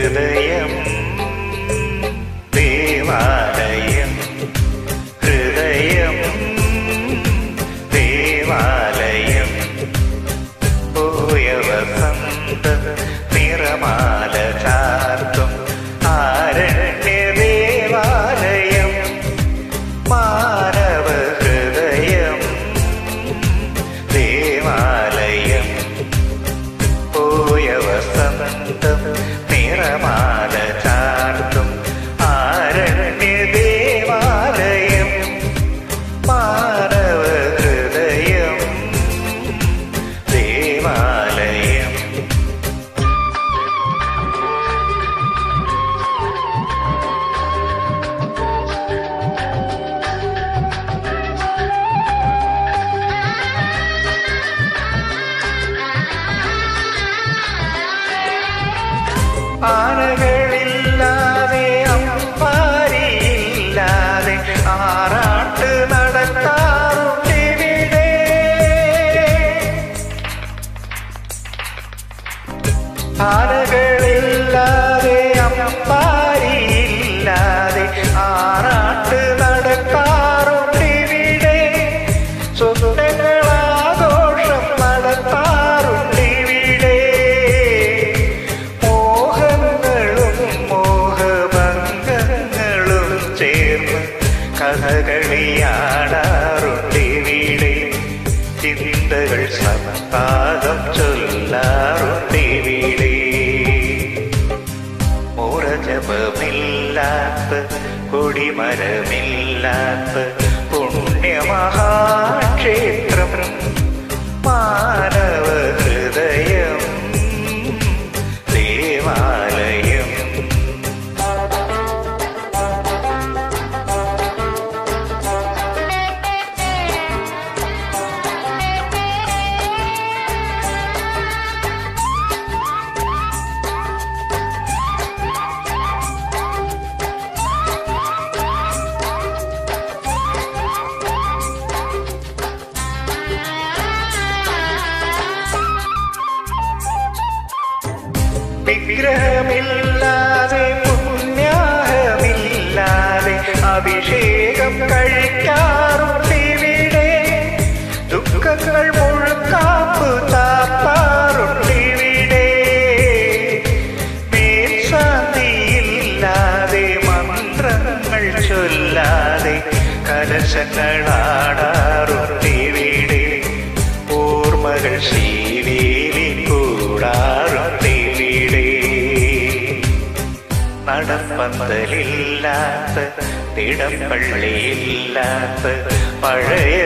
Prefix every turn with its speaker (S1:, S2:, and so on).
S1: ഹൃദയം ദേവാലയം ഹൃദയം ദേവാലയം പോയ വസന്ത നിറമാല ചാർത്തും ആരണ്യ ദേവാലയം മാനവ ഹൃദയം ദേവാലയം പോയ വസന്തം നിറമാല ചാർത്തും ആരണ്യ ദേവാലയം മാനവ ഹൃദയം ദേവാലയം ആനകളില്ലാതെ അമ്പാരിയില്ലാതെ ആറാട്ട് നടത്താറുണ്ടിവിടെ ആനകളില്ലാതെ അമ്പാരിയില്ലാതെ ആറാട്ട് നടത്താറുണ്ടിവിടെ സ്വപ്നങ്ങളാഘോഷം നടത്താറുണ്ടിവിടെ മോഹങ്ങളും മോഹഭംഗങ്ങളും ചേർന്ന് കഥകളിയാടാറുണ്ടിവിടെ ചിന്തകൾ സന്താകം ചൊല്ലാറുണ്ടിവിടെ മുറജപമില്ലാത്ത കൊടിമരമില്ലാത്ത പുണ്യമഹാക്ഷേത്രം മാനവ ഹൃദയം ദേവാലയം വിഗ്രഹമില്ലാതെ പുണ്യാഹമില്ലാതെ അഭിഷേകം കഴിക്കാറുണ്ടിവിടെ ദുഃഖങ്ങൾ മുഴുക്കാപ്പ് ചാപ്പാറുണ്ടിവിടെ മേൽശാന്തിയില്ലാതെ മന്ത്രങ്ങൾ ചൊല്ലാതെ കലശങ്ങളാടാറുണ്ടിവിടെ ഓർമ്മകൾ ശീവേലി കൂടാറുണ്ടിവിടെ നടപ്പന്തലില്ലാത്ത തിടപ്പള്ളിയില്ലാത്ത പഴയ